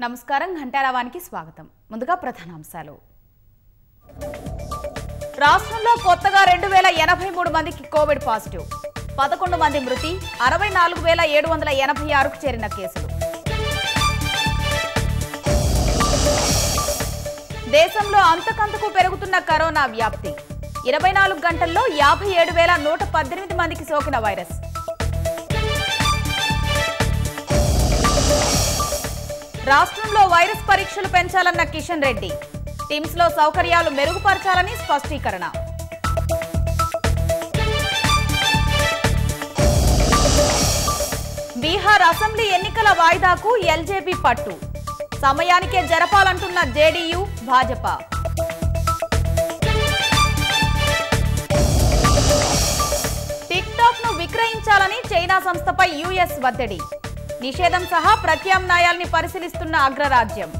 నమస్కారం ఘంటారావానికి స్వాగతం ముందుగా ప్రధానాంశాలు రాష్ట్రంలో కొత్తగా రెండు వేల ఎనభై మూడు మందికి కోవిడ్ పాజిటివ్ పదకొండు మంది మృతి అరవై నాలుగు వేల ఏడు వందల ఎనభై ఆరుకు చేరిన కేసులు దేశంలో అంతకంతకు పెరుగుతున్న కరోనా వ్యాప్తి ఇరవై నాలుగు గంటల్లో యాభై ఏడు వేల నూట పద్దెనిమిది మందికి సోకిన వైరస్ రాష్ట్రంలో వైరస్ పరీక్షలు పెంచాలన్న కిషన్ రెడ్డి టిమ్స్ లో సౌకర్యాలు మెరుగుపరచాలని స్పష్టీకరణ బీహార్ అసెంబ్లీ ఎన్నికల వాయిదాకు ఎల్జేపీ పట్టు సమయానికే జరపాలంటున్న జేడీయూ భాజపా టిక్ టాక్ ను విక్రయించాలని చైనా సంస్థపై యుఎస్ ఒత్తిడి నిషేధం సహా ప్రత్యామ్నాయాల్ని పరిశీలిస్తున్న అగ్రరాజ్యం